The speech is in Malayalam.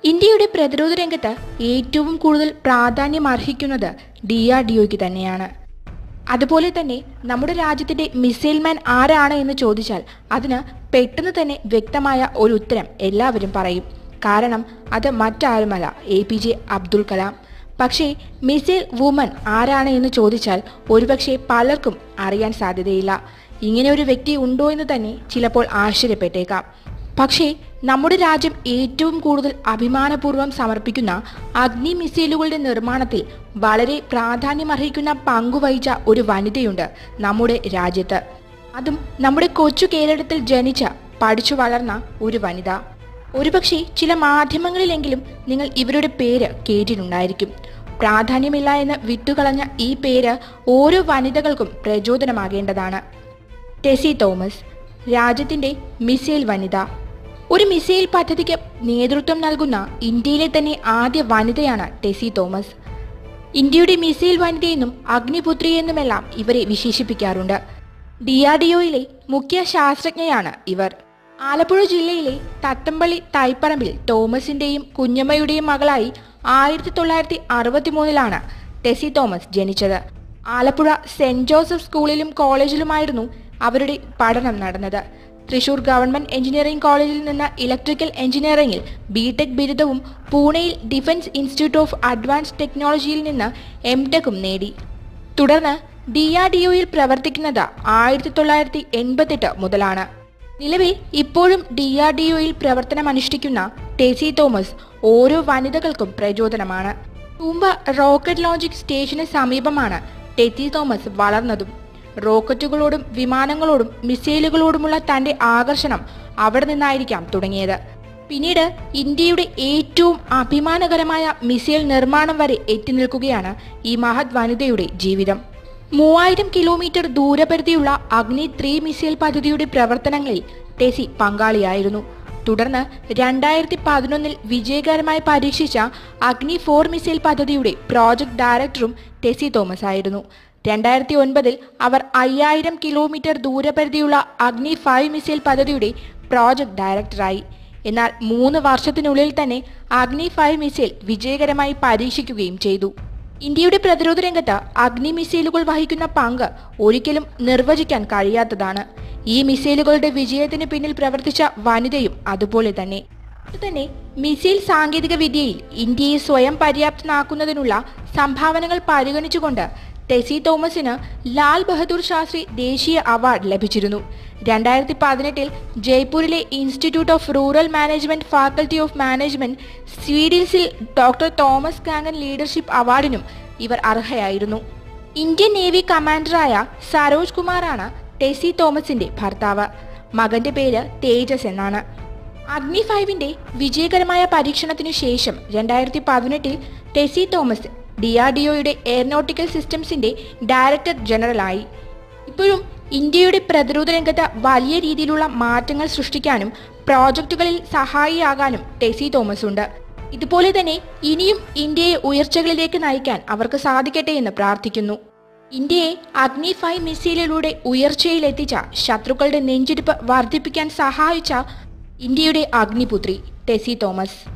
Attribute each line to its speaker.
Speaker 1: ഇന്ത്യയുടെ പ്രതിരോധ രംഗത്ത് ഏറ്റവും കൂടുതൽ പ്രാധാന്യം അർഹിക്കുന്നത് ഡി ആർ ഡി ഒക്ക് തന്നെയാണ് അതുപോലെ തന്നെ നമ്മുടെ രാജ്യത്തിന്റെ മിസൈൽ മാൻ ആരാണ് എന്ന് ചോദിച്ചാൽ അതിന് പെട്ടെന്ന് തന്നെ വ്യക്തമായ ഒരു ഉത്തരം എല്ലാവരും പറയും കാരണം അത് മറ്റാരുമല്ല A P J Abdul Kalam പക്ഷേ മിസൈൽ വുമൻ ആരാണ് എന്ന് ചോദിച്ചാൽ ഒരുപക്ഷെ പലർക്കും അറിയാൻ സാധ്യതയില്ല ഇങ്ങനെ ഒരു വ്യക്തി ഉണ്ടോ എന്ന് തന്നെ ചിലപ്പോൾ ആശ്ചര്യപ്പെട്ടേക്കാം പക്ഷേ നമ്മുടെ രാജ്യം ഏറ്റവും കൂടുതൽ അഭിമാനപൂർവ്വം സമർപ്പിക്കുന്ന അഗ്നി മിസൈലുകളുടെ നിർമ്മാണത്തിൽ വളരെ പ്രാധാന്യമർഹിക്കുന്ന പങ്കുവഹിച്ച ഒരു വനിതയുണ്ട് നമ്മുടെ രാജ്യത്ത് അതും നമ്മുടെ കൊച്ചു കേരളത്തിൽ ജനിച്ച പഠിച്ചു വളർന്ന ഒരു വനിത ഒരുപക്ഷെ ചില മാധ്യമങ്ങളിലെങ്കിലും നിങ്ങൾ ഇവരുടെ പേര് കേട്ടിട്ടുണ്ടായിരിക്കും പ്രാധാന്യമില്ല എന്ന് വിട്ടുകളഞ്ഞ ഈ പേര് ഓരോ വനിതകൾക്കും പ്രചോദനമാകേണ്ടതാണ് ടെസി തോമസ് രാജ്യത്തിന്റെ മിസൈൽ വനിത ഒരു മിസൈൽ പദ്ധതിക്ക് നേതൃത്വം നൽകുന്ന ഇന്ത്യയിലെ തന്നെ ആദ്യ വനിതയാണ് ടെസി തോമസ് ഇന്ത്യയുടെ മിസൈൽ വനിതയെന്നും അഗ്നിപുത്രി എന്നുമെല്ലാം ഇവരെ വിശേഷിപ്പിക്കാറുണ്ട് ഡി ആർ ഡി ഒയിലെ മുഖ്യ ശാസ്ത്രജ്ഞയാണ് ഇവർ ആലപ്പുഴ ജില്ലയിലെ തത്തമ്പള്ളി തൈപ്പറമ്പിൽ തോമസിന്റെയും കുഞ്ഞമ്മയുടെയും മകളായി ആയിരത്തി തൊള്ളായിരത്തി അറുപത്തി മൂന്നിലാണ് ടെസി തോമസ് ജനിച്ചത് ആലപ്പുഴ സെന്റ് ജോസഫ് സ്കൂളിലും കോളേജിലുമായിരുന്നു അവരുടെ പഠനം നടന്നത് തൃശൂർ ഗവൺമെന്റ് എഞ്ചിനീയറിംഗ് കോളേജിൽ നിന്ന് ഇലക്ട്രിക്കൽ എഞ്ചിനീയറിംഗിൽ ബിടെക് ബിരുദവും പൂനെയിൽ ഡിഫൻസ് ഇൻസ്റ്റിറ്റ്യൂട്ട് ഓഫ് അഡ്വാൻസ്ഡ് ടെക്നോളജിയിൽ നിന്ന് എം ടെക്കും നേടി തുടർന്ന് ഡി ആർ ഡി ഒയിൽ പ്രവർത്തിക്കുന്നത് ആയിരത്തി തൊള്ളായിരത്തി എൺപത്തെട്ട് മുതലാണ് നിലവിൽ ഇപ്പോഴും ഡി ആർ ഡി ഒയിൽ പ്രവർത്തനമനുഷ്ഠിക്കുന്ന ടെസി തോമസ് ഓരോ വനിതകൾക്കും പ്രചോദനമാണ് തൂമ്പ റോക്കറ്റ് ലോഞ്ചിങ് സ്റ്റേഷന് സമീപമാണ് ടെസി തോമസ് വളർന്നതും റോക്കറ്റുകളോടും വിമാനങ്ങളോടും മിസൈലുകളോടുമുള്ള തന്റെ ആകർഷണം അവിടെ നിന്നായിരിക്കാം തുടങ്ങിയത് പിന്നീട് ഇന്ത്യയുടെ ഏറ്റവും അഭിമാനകരമായ മിസൈൽ നിർമ്മാണം വരെ എത്തി നിൽക്കുകയാണ് ഈ മഹത് വനിതയുടെ ജീവിതം മൂവായിരം കിലോമീറ്റർ ദൂരപരിധിയുള്ള അഗ്നി ത്രീ മിസൈൽ പദ്ധതിയുടെ പ്രവർത്തനങ്ങളിൽ ടെസി പങ്കാളിയായിരുന്നു തുടർന്ന് രണ്ടായിരത്തി പതിനൊന്നിൽ വിജയകരമായി പരീക്ഷിച്ച അഗ്നി ഫോർ മിസൈൽ പദ്ധതിയുടെ പ്രോജക്ട് ഡയറക്ടറും ടെസി തോമസ് ആയിരുന്നു രണ്ടായിരത്തി ഒൻപതിൽ അവർ അയ്യായിരം കിലോമീറ്റർ ദൂരപരിധിയുള്ള അഗ്നി ഫൈവ് മിസൈൽ പദ്ധതിയുടെ പ്രോജക്ട് ഡയറക്ടറായി എന്നാൽ മൂന്ന് വർഷത്തിനുള്ളിൽ തന്നെ അഗ്നി ഫൈവ് മിസൈൽ വിജയകരമായി പരീക്ഷിക്കുകയും ചെയ്തു ഇന്ത്യയുടെ പ്രതിരോധ രംഗത്ത് അഗ്നി മിസൈലുകൾ വഹിക്കുന്ന പങ്ക് ഒരിക്കലും നിർവചിക്കാൻ കഴിയാത്തതാണ് ഈ മിസൈലുകളുടെ വിജയത്തിന് പിന്നിൽ പ്രവർത്തിച്ച വനിതയും അതുപോലെ തന്നെ തന്നെ മിസൈൽ സാങ്കേതിക വിദ്യയിൽ ഇന്ത്യയെ സ്വയം പര്യാപ്തനാക്കുന്നതിനുള്ള സംഭാവനകൾ പരിഗണിച്ചുകൊണ്ട് ടെസി തോമസിന് ലാൽ ബഹദൂർ ശാസ്ത്രി ദേശീയ അവാർഡ് ലഭിച്ചിരുന്നു രണ്ടായിരത്തി പതിനെട്ടിൽ ജയ്പൂരിലെ institute of rural management faculty of management സ്വീഡിൽസിൽ ഡോക്ടർ തോമസ് കാങ്ങൻ ലീഡർഷിപ്പ് അവാർഡിനും ഇവർ അർഹയായിരുന്നു ഇന്ത്യൻ നേവി കമാൻഡറായ സരോജ് കുമാറാണ് ടെസി തോമസിന്റെ ഭർത്താവ് മകന്റെ പേര് തേജസ് എന്നാണ് അഗ്നി ഫൈവിന്റെ വിജയകരമായ പരീക്ഷണത്തിനു ശേഷം രണ്ടായിരത്തി പതിനെട്ടിൽ Tessy Thomas D R D ഒയുടെ എയറോനോട്ടിക്കൽ സിസ്റ്റംസിന്റെ ഡയറക്ടർ ജനറലായി ഇപ്പോഴും ഇന്ത്യയുടെ പ്രതിരോധ രംഗത്ത് വലിയ രീതിയിലുള്ള മാറ്റങ്ങൾ സൃഷ്ടിക്കാനും പ്രോജക്റ്റുകളിൽ സഹായിയാകാനും ടെസി തോമസ് ഉണ്ട് ഇതുപോലെ തന്നെ ഇനിയും ഇന്ത്യയെ ഉയർച്ചകളിലേക്ക് നയിക്കാൻ അവർക്ക് സാധിക്കട്ടെ എന്ന് പ്രാർത്ഥിക്കുന്നു ഇന്ത്യയെ അഗ്നി ഫൈവ് മിസൈലിലൂടെ ഉയർച്ചയിലെത്തിച്ച ശത്രുക്കളുടെ നെഞ്ചിടിപ്പ് വർദ്ധിപ്പിക്കാൻ സഹായിച്ച ഇന്ത്യയുടെ അഗ്നിപുത്രി ടെസി തോമസ്